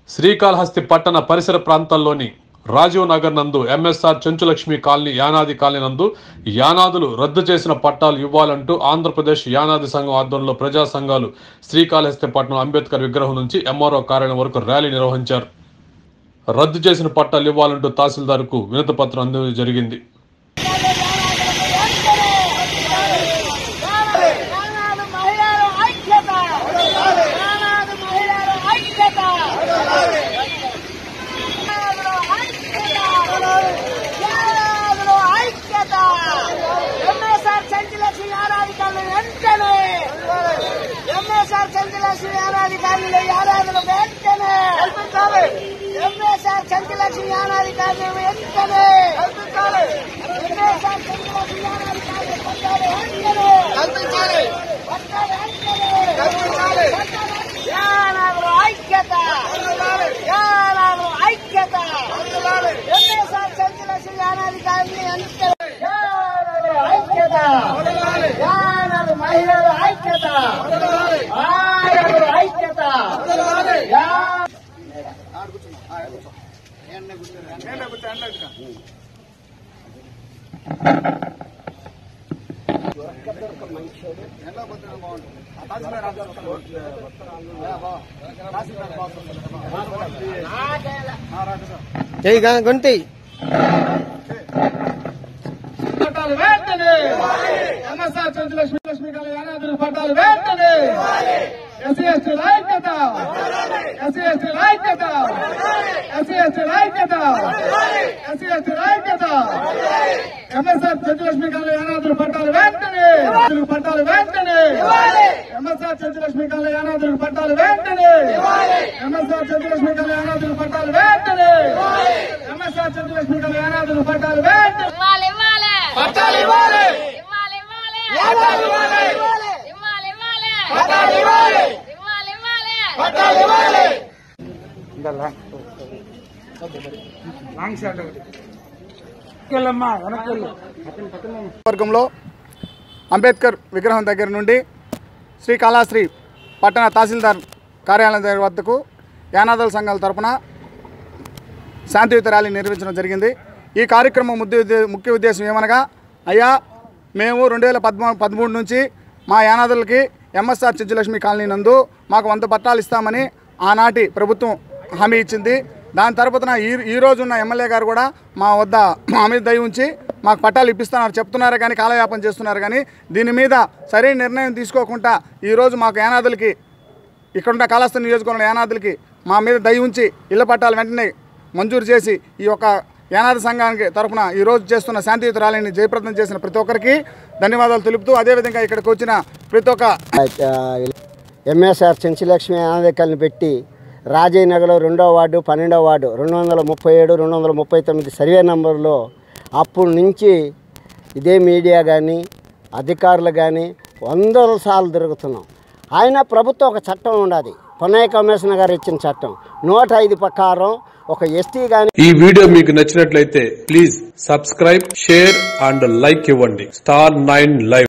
శ్రీకాళహస్తి పట్టణ పరిసర ప్రాంతాల్లోని రాజీవ్ నగర్ నందు MSR Chenchulakshmi colony Yanadi colony నందు యానాదులు రద్దు చేసిన పట్టాలు ఇవ్వాలంటూ ఆంధ్రప్రదేశ్ యానాది సంఘం ఆధ్వర్యంలో ప్రజా సంఘాలు శ్రీకాళహస్తి పట్టణం అంబేద్కర్ విగ్రహం నుంచి ఎంఆర్ఓ కార్యాలయం వరకు ర్యాలీ నిర్వహించారు రద్దు చేసిన పట్టాలు ఇవ్వాలంటూ తహసీల్దార్కు వినతి పత్రం అందజేయడం జరిగింది యానాడు మహిళల ఐక్యత యానాడు మహిళల ఐక్యత యానాడులో ఐక్యత యానాడులో ఐక్యత ఎంఎస్ఆర్ చంచలక్ష్మి యానాధికారులు వెంటనే ఎంఎస్ఆర్ చంచలక్ష్మి యానాధికారులు యానాదులు వెంటనే ఎంఎస్ఆర్ చంచలక్ష్మి యానాధికారులు వెంటనే ఎంఎస్ఆర్ చంచలక్ష్మి యానాధికారులు పట్టాలు వెంటనే పట్టాలు వెంటనే యానాదులో ఐక్యత యానాదులో ఐక్యత ఎంఎస్ఆర్ చంచలక్ష్మి యానాధికారులు వెంటనే యానాదులో ఐక్యత యానాడు మహిళల ఐక్యత యానాడు ఐక్యత యా చెయ్యి గొంతి పట్టాలు వెంటనే ఎంఎస్ఆర్ చంద్ర లక్ష్మీ లక్ష్మీ కళ్యాణాదులు పట్టాలు వెంటనే ఎస్సీ ఎస్టీ ఐక్యత ఎస్సీ ఎస్టీ ఐక్యత ఎస్సీ ఎస్టీ ఐక్యత ఎస్సీ ఎస్టీ ఐక్యత ఎంఎస్ఆర్ చంద్ర లక్ష్మీ కళ్యాణాదులు పట్టాలు వెంటనే యానాదులకు పట్టాలు వెంటనే ఎంఎస్ఆర్ చంద్ర లక్ష్మీ కళ్యాణాదులకు పట్టాలు వెంటనే ఎంఎస్ఆర్ చంద్ర లక్ష్మీ కళ్యాణాదులకు పట్టాలు వెంటనే ఎంఎస్ఆర్ చంద్ర లక్ష్మీ కళ్యాణాదులకు పట్టాలు వెంటనే ఇవ్వాలి ఇవ్వాలి పట్టాలు ఇవ్వాలి ఇవ్వాలి ఇవ్వాలి పట్టాలు ఇవ్వాలి ఇవ్వాలి ఇవ్వాలి పట్టాలు ఇవ్వాలి ఇవ్వాలి ఇవ్వాలి పట్టాలు ఇవ్వాలి వర్గంలో అంబేద్కర్ విగ్రహం దగ్గర నుండి శ్రీకాళహస్త్రి పట్టణ తహసీల్దార్ కార్యాలయం దగ్గర వద్దకు యానాదుల సంఘాల తరపున శాంతియుత ర్యాలీ నిర్వహించడం జరిగింది ఈ కార్యక్రమం ముద్ద ఉద్దే- ముఖ్య ఉద్దేశం ఏమనగా అయ్యా మేము రెండు వేల పద్మూ పదమూడు నుంచి మా యానాదులకి ఎంఎస్ఆర్ చెంచులక్ష్మి కాలనీ నందు మాకు వంద పట్టాలు ఇస్తామని ఆనాటి ప్రభుత్వం హామీ ఇచ్చింది దాని తరపున ఈ ఈ రోజు ఉన్న ఎమ్మెల్యే గారు కూడా మా వద్ద మా మీద దయ ఉంచి మాకు పట్టాలు ఇప్పిస్తున్నారు చెప్తున్నారు కానీ కాలయాపన చేస్తున్నారు కానీ దీని మీద సరైన నిర్ణయం తీసుకోకుండా ఈరోజు మాకు యానాదులకి ఇక్కడున్న కాళహస్తి నియోజకవర్గం యానాదులకి మా మీద దయ ఉంచి ఇళ్ల పట్టాలు వెంటనే మంజూరు చేసి ఈ యొక్క యానాది సంఘానికి తరఫున ఈరోజు చేస్తున్న శాంతియుత ర్యాలీని జయప్రదం చేసిన ప్రతి ఒక్కరికి ధన్యవాదాలు తెలుపుతూ అదేవిధంగా ఇక్కడికి వచ్చిన ప్రతి ఒక్క ఎంఎస్ఆర్ చెంచులక్ష్మి అనాధికారులను పెట్టి రాజయ్య నగర్లో రెండో వార్డు పన్నెండో వార్డు రెండు వందల ముప్పై ఏడు రెండు వందల ముప్పై తొమ్మిది సర్వే నంబర్లో అప్పటి నుంచి ఇదే మీడియా కానీ అధికారులు కానీ వందల సార్లు తిరుగుతున్నాం ఆయన ప్రభుత్వం ఒక చట్టం ఉండదు పొన్నయ్య కమిషనర్ గారు ఇచ్చిన చట్టం నూట ఐదు ప్రకారం ఒక ఎస్టీ కానీ ఈ వీడియో మీకు నచ్చినట్లయితే please subscribe share and like ఇవ్వండి స్టార్ నైన్ లైవ్